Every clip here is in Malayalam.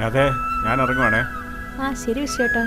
അതെ ഞാൻ ഇറങ്ങുവാണേ ആ ശരി വിശ്വേട്ടാ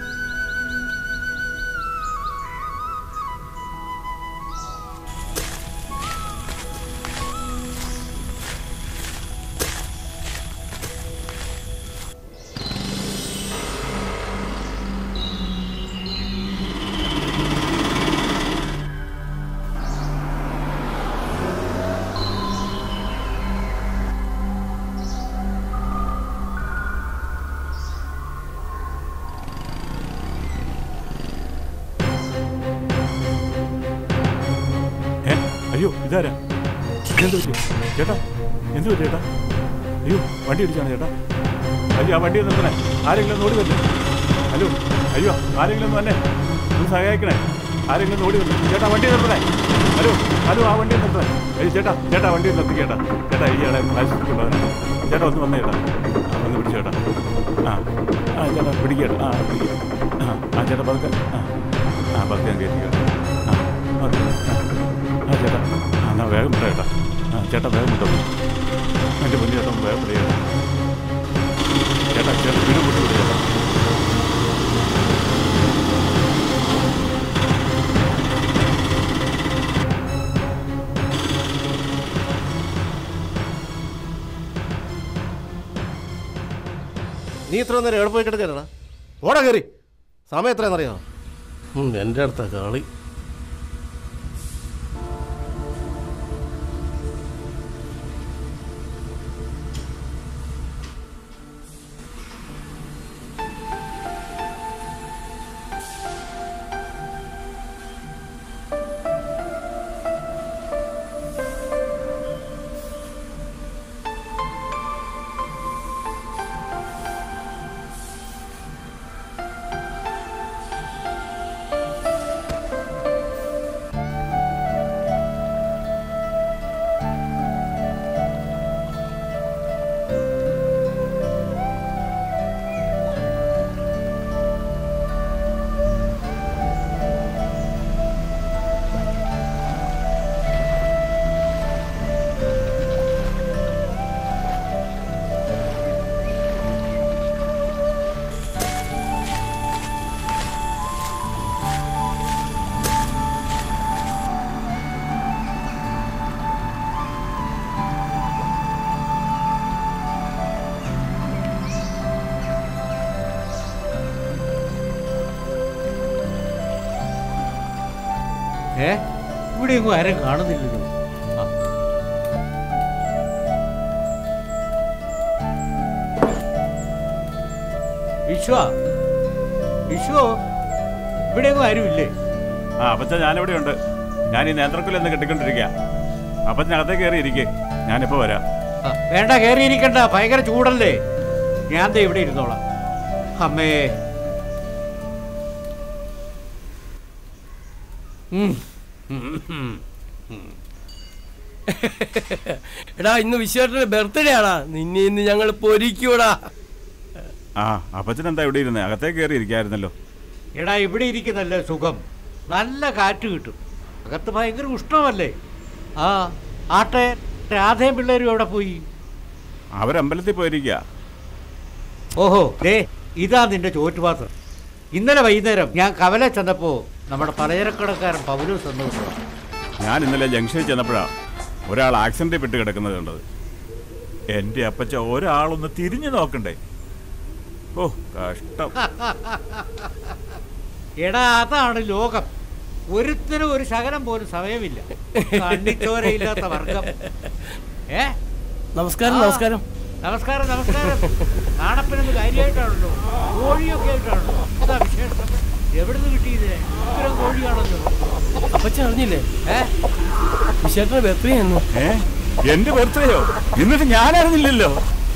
ഏ അയ്യോ ഇതാരാ എന്ത് പറ്റി ചേട്ടാ എന്ത് പറ്റി ചേട്ടാ അയ്യോ വണ്ടി ഇടിച്ചാണ് ചേട്ടാ അയ്യോ ആ വണ്ടി നിർത്തണേ ആരെങ്കിലും ഒന്ന് ഓടി വരണേ ഹലോ അയ്യോ ആരെങ്കിലും ഒന്ന് വന്നേ ഒന്ന് സഹായിക്കണേ ആരെങ്കിലും ഒന്ന് ഓടി വരണേ ചേട്ടാ വണ്ടി നിർത്തണേ ഹലോ ഹലോ ആ വണ്ടി നിർത്തണേ അയ്യോ ചേട്ടാ ചേട്ടാ വണ്ടി നിർത്തി ചേട്ടാ ചേട്ടാ ഇയാളെ ആശുപത്രിക്കുള്ളവനെ ചേട്ടാ ഒന്ന് വന്നേ ചേട്ടാ ആ ഒന്ന് പിടിച്ചു ചേട്ടാ ആ ആ ചേട്ടാ പിടിക്കേട്ടാ ആ പിടിക്കാം ആ ആ ചേട്ടാ പതുക്കെ ആ ആ പതുക്കെ ഞാൻ കയറ്റിക്കാം ആ മതി ആ ആ ചേട്ടാ ആ എന്നാ വേഗം വിട്ടോ ചേട്ടാ ആ ചേട്ടാ വേഗം വിട്ടോ എൻ്റെ മുന്നിൽ ചേട്ടാ ഒന്ന് വേഗം വിടുക ചേട്ടാ ചേട്ടാ വീട് വിട്ടു വിടുക ചേട്ടാ നീ ഇത്ര നേരം എവിടെ പോയി കിടക്കാനാ ഓടാ കയറി സമയം എത്രയാണെന്നറിയാമോ ഉം, എൻ്റെ അടുത്ത കളി ഏ ഇവിടെ എങ്ങും ആരും കാണുന്നില്ലല്ലോ ആ. വിശ്വ വിശ്വ ഇവിടെ എങ്ങും ആരുമില്ലേ ആ അപ്പച്ച ഞാനിവിടെ ഉണ്ട് ഞാൻ ഈ നേന്ത്രക്കുല എന്ന് കെട്ടിക്കൊണ്ടിരിക്കുക അപ്പച്ചനകത്തേക്ക് കയറി ഇരിക്കേ ഞാനിപ്പോൾ വരാം ആ, വേണ്ട കയറിയിരിക്കണ്ട ഭയങ്കര ചൂടല്ലേ ഞാൻ ദേ ഇവിടെ ഇരുന്നോളാം അമ്മേ ഉം. എടാ ഇന്ന് വിശ്വേട്ടന്റെ ബർത്ത്ഡേ ആടാ നിന്നെ ഇന്ന് ഞങ്ങൾ പൊരിക്കൂടാ ആ അപ്പച്ചൻ എന്താ ഇവിടെ ഇരുന്നേ അകത്തേക്ക് കയറി ഇരിക്കായിരുന്നല്ലോ എടാ ഇവിടെ ഇരിക്കുന്നല്ലേ സുഖം നല്ല കാറ്റ് കിട്ടും അകത്ത് ഭയങ്കര ഉഷ്ണമല്ലേ ആ ആട്ടെ രാധയും പിള്ളേരും എവിടെ പോയി അവരമ്പലത്തിൽ പോയിരിക്കുക ഓഹോ ദേ ഇതാ നിന്റെ ചോറ്റുപാത്രം ഇന്നലെ വൈകുന്നേരം ഞാൻ കവല ചെന്നപ്പോ നമ്മുടെ പലചരക്കടക്കാരൻ പൗലോസ് എന്ന് വിട്ടു. ഞാൻ ഇന്നലെ ജംഗ്ഷനിൽ ചെന്നപ്പോഴാണ് ഒരാൾ ആക്സിഡന്റിൽ പെട്ട് കിടക്കുന്നത് കണ്ടത് എൻ്റെ അപ്പച്ച ഒരാളൊന്ന് തിരിഞ്ഞു നോക്കണ്ടേ ഓ കഷ്ടം എടാ അതാണ് ലോകം ഒരുത്തരും ഒരു ശകലം പോലും സമയമില്ല കണ്ണിച്ചോരയില്ലാത്ത വർഗം ഏ നമസ്കാരം ആ. നമസ്കാരം നമസ്കാരം നമസ്കാരം നാണപ്പനെന്ന് കാര്യമായിട്ടാണല്ലോ കോഴിയൊക്കെ ആയിട്ടാണല്ലോ എന്താ വിശേഷം എവിടുന്ന് കിട്ടിയതിനെ ഇത്തരം കോഴിയാണല്ലോ അപ്പച്ചൻ അറിഞ്ഞില്ലേ ഏ വിശ്വേട്ടന്റെ ബർത്ത്ഡേ ആയിരുന്നു ഏ എന്റെ ബർത്ത്ഡേയോ എന്നിട്ട് ഞാൻ അറിഞ്ഞില്ലല്ലോ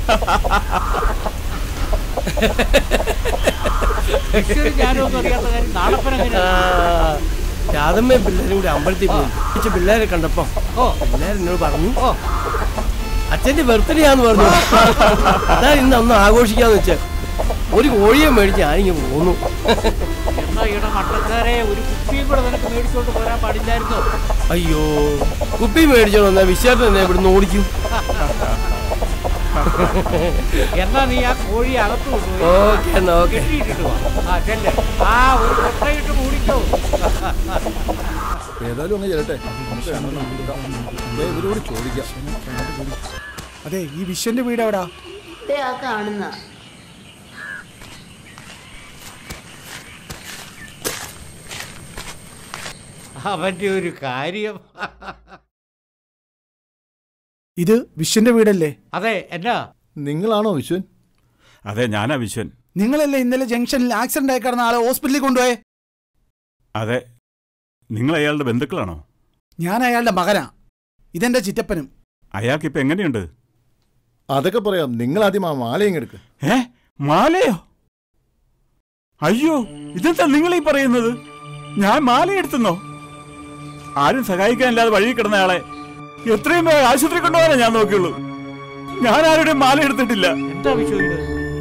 ഈശ്വരൻ ഞാനും ഒന്നും അറിയാത്ത കാര്യം നാണപ്പൻ ആ, എങ്ങനെയാ രാധമ്മയും പിള്ളേരും കൂടി അമ്പലത്തിൽ പോയി കുറച്ച് പിള്ളേരെ കണ്ടപ്പോ ഓ പിള്ളേർ എന്നോട് പറഞ്ഞു ഓ അച്ഛന്റെ ബർത്ത്ഡേ ആന്ന് പറഞ്ഞു അതാ ഇന്ന് അന്ന് ആഘോഷിക്കാന്ന് വെച്ചാൽ ഒരു കോഴിയെ മേടിച്ച് ഞാനിങ്ങ് പോന്നു എന്നാ ഈട മട്ടക്കാരെ ഒരു കുപ്പിയും കൂടെ നിനക്ക് മേടിച്ചോണ്ട് പോരാൻ പാടില്ലായിരുന്നോ അയ്യോ കുപ്പി മേടിച്ചോ വന്നാ വിശ്വാസം എന്നെ ഇവിടുന്ന് ഓടിക്കും ആ എന്നാ നീ ആ കോഴി അകത്ത് കൊണ്ടുപോയി ഓക്കെ എന്നാ ഓക്കെ കെട്ടിയിട്ടിട്ട് വാ ആ ചെല്ല് ആ ഒരു കൊട്ടയിട്ട് മൂടിക്കോ ഏതായാലും അങ്ങ് ചെല്ലട്ടെ നമുക്ക് രണ്ടെണ്ണം കൊടുക്കാം. ദേ ഇവരോട് ചോദിക്കാം അതെ ഈ വിശ്വന്റെ വീട് എവിടാ ദേ ആ കാണുന്ന അവന്റെ ഒരു കാര്യം ഇത് വിശ്വന്റെ വീടല്ലേ അതെ എന്നാ നിങ്ങളാണോ വിശ്വൻ അതെ ഞാനാ വിശ്വൻ നിങ്ങളല്ലേ ഇന്നലെ ജംഗ്ഷനിൽ ആക്സിഡന്റ് ആയി കിടന്ന ആളെ ഹോസ്പിറ്റലിൽ കൊണ്ടുപോയേ അതെ നിങ്ങൾ അയാളുടെ ബന്ധുക്കളാണോ ഞാൻ അയാളുടെ മകനാ ഇതെന്റെ ചിറ്റപ്പനും അയാൾക്കിപ്പോൾ എങ്ങനെയുണ്ട് അതൊക്കെ പറയാം നിങ്ങൾ ആദ്യം ആ മാലയും എടുക്ക് ഏ മാലയോ അയ്യോ ഇതെന്താ നിങ്ങൾ ഈ പറയുന്നത് ഞാൻ മാല എടുത്തുന്നോ ആരും സഹായിക്കാനില്ലാതെ വഴി കിടന്ന ആളെ എത്രയും വേഗം ആശുപത്രി കൊണ്ടുപോകാനേ ഞാൻ നോക്കിയുള്ളൂ ഞാൻ ആരുടെയും മാല എടുത്തിട്ടില്ല എന്താ വിഷയം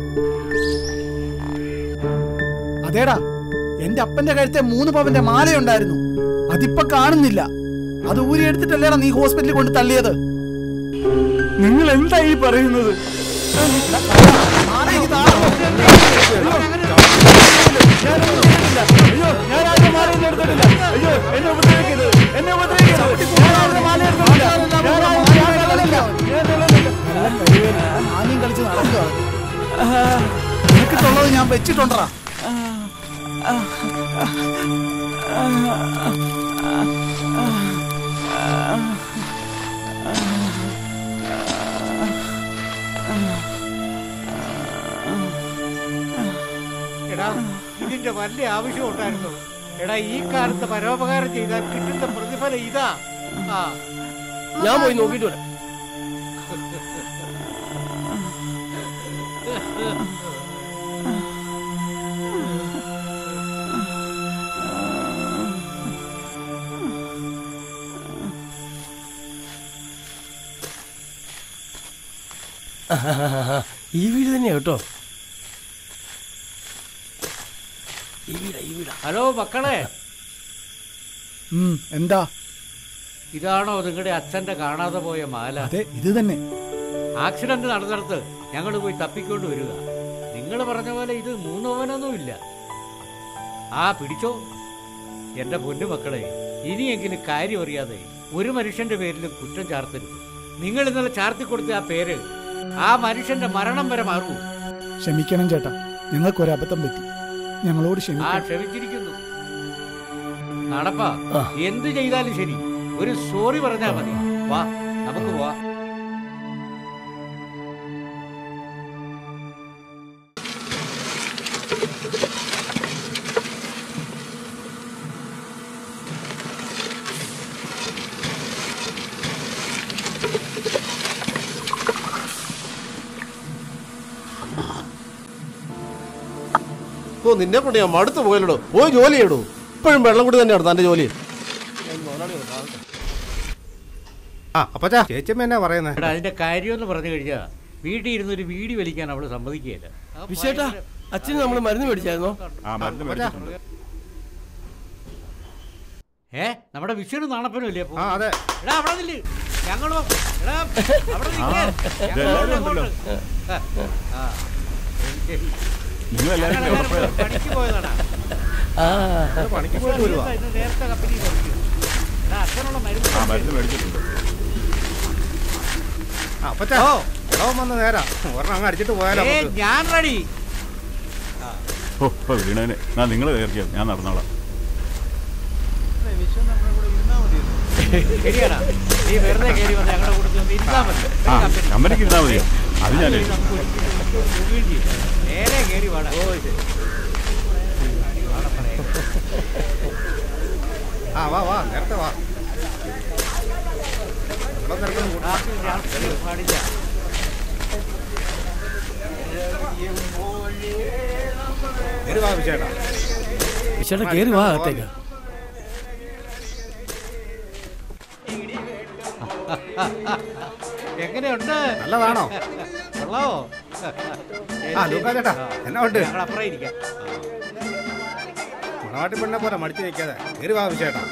അതേടാ എന്റെ അപ്പന്റെ കഴുത്തെ മൂന്ന് പവന്റെ മാലയുണ്ടായിരുന്നു അതിപ്പോ കാണുന്നില്ല അത് ഊരി എടുത്തിട്ടല്ലേടാ നീ ഹോസ്പിറ്റലിൽ കൊണ്ട് തള്ളിയത് നിങ്ങൾ എന്താ ഈ പറയുന്നത് മാല എനിക്ക് താ. അയ്യോ ഞാൻ ആരുടെ മാലയൊന്നും എടുത്തിട്ടില്ല അയ്യോ എന്നെ ഉപദ്രവിക്കരുത് എന്നെ ഉപദ്രവിക്കരുത് ഞാൻ ആരുടെ മാല എടുത്തിട്ടില്ല ഞാൻ ആരുടെ- ഞാൻ തൊടുന്നില്ല. ഞാൻ തൊടുന്നില്ല. നല്ല കഴിവേലി. ആനയും കളിച്ച് നടക്കുക നിനക്കിട്ടുള്ളത് ഞാൻ വെച്ചിട്ടുണ്ടടാ എടാ ഇതിന്റെ വലിയ ആവശ്യം ഉണ്ടായിരുന്നു എടാ ഈ കാലത്ത് പരോപകാരം ചെയ്താൽ കിട്ടുന്ന പ്രതിഫലം ഇതാ ആ ഞാൻ പോയി നോക്കിയിട്ട് വരാം ഈ വീട് തന്നെയാ കേട്ടോ ഈ വീടാ ഈ വീടാ ഹലോ മക്കളെ ഉം, എന്താ ഇതാണോ നിങ്ങളുടെ അച്ഛന്റെ കാണാതെ പോയ മാല അതെ ഇത് തന്നെ ആക്സിഡന്റ് നടന്നിടത്ത് ഞങ്ങൾ പോയി തപ്പിക്കൊണ്ട് വരിക നിങ്ങൾ പറഞ്ഞ പോലെ ഇത് മൂന്നോവനൊന്നും ഇല്ല ആ പിടിച്ചോ എന്റെ പൊന്നു മക്കളെ ഇനിയെങ്കിലും കാര്യം അറിയാതെ ഒരു മനുഷ്യന്റെ പേരിലും കുറ്റം ചാർത്തരുത് നിങ്ങൾ ഇന്നലെ ചാർത്തി കൊടുത്ത ആ പേര് ആ മനുഷ്യന്റെ മരണം വരെ മാറൂ ക്ഷമിക്കണം ചേട്ടാ ഞങ്ങൾക്കൊരു അബദ്ധം പറ്റി ഞങ്ങളോട് ആ ക്ഷമിക്കണം ക്ഷമിച്ചിരിക്കുന്നു നടപ്പാ ആ. എന്ത് ചെയ്താലും ശരി ഒരു സോറി പറഞ്ഞാ മതി വാ നമുക്ക് പോവാ ഓ നിന്നെ കൊണ്ട് ഞാൻ മടുത്ത് പോയല്ലോ പോയി ജോലി ചെയ്യടൂ ഇപ്പോഴും വെള്ളം കൂടി തന്നെയാണ് തന്റെ ജോലി ആ അപ്പച്ചാ ചേച്ചിയമ്മ എന്നാ പറയുന്നത് എടാ അതിന്റെ കാര്യം എന്ന് പറഞ്ഞു കഴിഞ്ഞാ വീട്ടിൽ ഇരുന്നൊരു വീടി വലിക്കാൻ അവള് സമ്മതിക്കുകയില്ല ആ വിശേട്ടാ ഭയങ്കര- അച്ഛന് നമ്മൾ മരുന്ന് മേടിച്ചായിരുന്നോ ആ മരുന്ന് മേടിച്ചിട്ടുണ്ട് ഏ നമ്മുടെ വിഷുവിന് നാണപ്പനും ഇല്ലേ അപ്പൊ ആ അതെ എടാ അവിടെ നില്ല് ഞങ്ങളോ എടാ അവിടെ നിൽക്ക്. ആ, ഞങ്ങളോ ഇതെല്ലാവരും അങ്ങോട്ട്. ഉണ്ടല്ലോ. ആ ശരി. നിങ്ങൾ എല്ലാവരും കൂടെ ഞങ്ങളെല്ലാവരും ഉറപ്പായോ? പണിക്ക് പോയതാടാ ആ പണിക്ക് പോയിട്ട് വരുവാ ഇന്ന് നേരത്തെ കമ്പനിയിൽ വന്നിരിക്കും. എടാ അച്ഛനുള്ള മരുന്ന് ആ മരുന്ന് മേടിച്ചിട്ടുണ്ട് ആ അപ്പച്ചാ ഇടവൻ വന്ന് നേരാ ഒരെണ്ണം അങ്ങ് അടിച്ചിട്ട് പോയാലോ ഏ നമുക്ക് ഞാൻ റെഡി ഓ ഇപ്പൊ വീണേനെ ഞാൻ നിങ്ങൾ കയറിയോ ഞാൻ നടന്നോളാം ശരിയാടാ നീ വെറുതെ കയറി വന്ന് ഞങ്ങളുടെ കൂടെ ഒന്ന് ഇരുന്നാ മതി ആ കമ്പനി. കമ്പനിക്ക് ഇരുന്നാൽ മതിയോ അത് ഞാൻ അതുവഴി നമുക്ക് ഒരു സുഖവും ചെയ്യും. നേരെ കയറി വാടാ ആ വാ വാ നേരത്തെ വാ വെള്ളം നിരക്കൊന്നും കൂട്ട രാത്രി രാത്രി പാടില്ല ഒരു വാ വിശേട്ടാ വിശേട്ടാ കയറി വാ അകത്തേക്ക് എങ്ങനെയുണ്ട് നല്ലതാണോ കൊള്ളാവോ ആ, ലൂക്കാ ചേട്ടാ, എന്നാ ഉണ്ട്? ഞങ്ങൾ അപ്പുറം ഇരിക്കാം മണവാട്ടി പെണ്ണെ പോലെ മടിച്ചു നിൽക്കാതെ കയറി വാ വിശേട്ടാ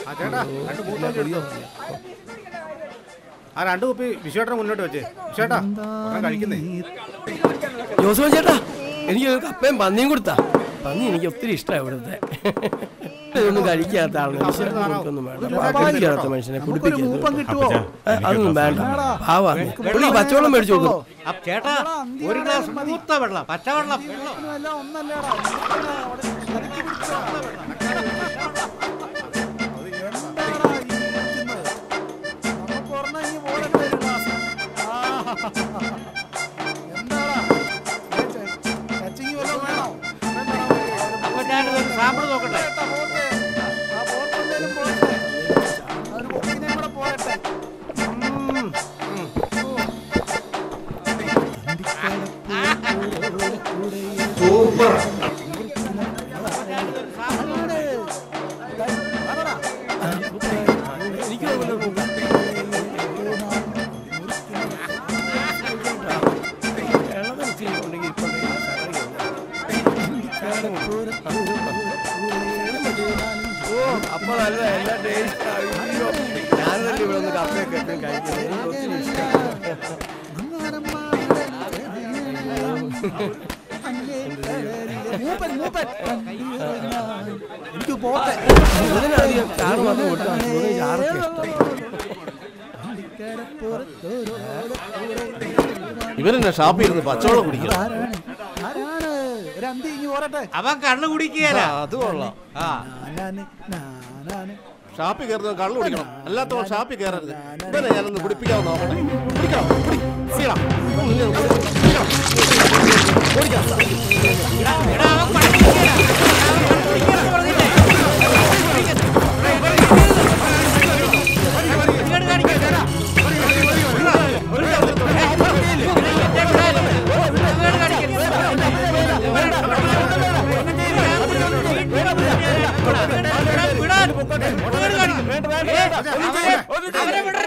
ആ ചേട്ടാ രണ്ട് മൂന്ന് എടുത്തോ ആ രണ്ട് കുപ്പി വിശ്വേട്ടനെ മുന്നോട്ട് വെച്ചേ വിശ്വേട്ടാ ഒരെണ്ണം കഴിക്കുന്നേ ജോസഫ് ചേട്ടാ എനിക്ക് ഒരു കപ്പയും പന്നിയും കൊടുത്താ പന്നി എനിക്ക് ഒത്തിരി ഇഷ്ടമാണ് ഇവിടുത്തെ ഇതൊന്നും കഴിക്കാത്ത ആളാണ് ഈശ്വരന് കൊടുക്കൊന്നും വേണ്ട കഴിക്കാത്ത മനുഷ്യനെ നമുക്കൊരു മൂപ്പം കുടിപ്പിക്കരുത് കിട്ടുമോ ഏ, അതൊന്നും വേണ്ട പാവാണ് പുള്ളി പച്ചവെള്ളം മേടിച്ചു കൊടുക്കും അപ്പ ചേട്ടാ ഒരു ഗ്ലാസ് മൂത്ത വെള്ളം പച്ചവെള്ളം വെള്ളം ഒന്നുമല്ല, ഒന്നല്ലേടാ. എന്തിനാ അവിടെ തലയ്ക്ക് പിടിച്ചാ? എന്താടാ ഈ ഇരിക്കുന്നത്? നമുക്ക് ഒരെണ്ണം ഇങ്ങ് പോരട്ടെ ഒരു ഗ്ലാസ്. ആ. എന്താടാ? ഏ, ചെ- ചച്ചിങ്ങി വല്ലതും വേണോ? വേണ്ടടാ, അപ്പൊ ഞാനിതൊന്ന് സാമ്പിൾ നോക്കട്ടെ പോട്ടെ, പോട്ടെ. ആ, പോട്ടെന്തേലും പോട്ടെ. അതൊരു ബുക്കിനെയും കൂടെ പോരട്ടെ. ഉം. അപ്പൊ നല്ല എല്ലാ ടേസ്റ്റ് അയ്യോ ഞാനല്ലേ ഇവിടെ ഒന്ന് കപ്പയൊക്കെ എപ്പോഴും കഴിക്കുന്നത് എനിക്ക് ഒത്തിരി ഇഷ്ടമാണ് മൂപ്പൻ മൂപ്പൻ എനിക്ക് പോട്ടെ ഇതിനധികം ചാറ് മാത്രം കൊടുത്താൽ മതി ചാറൊക്കെ ഇഷ്ടം ഇവരെന്നെ ഷാപ്പിൽ ഇരുന്ന് പച്ചവെള്ളം കുടിക്കണം ആരാണ് ആരാണ് ഒരു അന്തി ഇങ്ങ് പോരട്ടെ അവൻ കണ്ണു കുടിക്കുകയല്ല അത് കൊള്ളാം ആ ഞാനാണ് ഞാനാണ് ഷാപ്പിൽ കയറുന്നവൻ കള്ളു കുടിക്കണം അല്ലാത്തവൻ ഷാപ്പിൽ കയറരുത് ഇവനെ ഞാനൊന്ന് കുടിപ്പിക്കാമെന്ന് നോക്കട്ടെ കുടിക്കണം കുടി. സീടാ. ഒന്ന് കുടി. കുടിക്കണം. കുടിക്കാം. എടാ, അവൻ കണ്ണു കുടിക്കുകയില്ല. അവൻ കണ്ണു കുടിക്കുകയില്ലെന്ന് പറഞ്ഞില്ലേ? ഇങ്ങോട്ട് കാണിക്ക്. എടാ, എന്നെ വിടാൻ. ഇങ്ങോട്ട് കാണിക്ക്. വിടാൻ. ഇങ്ങോട്ട് കാണിക്ക്. ഏ, അവനെ- അവനെ വിട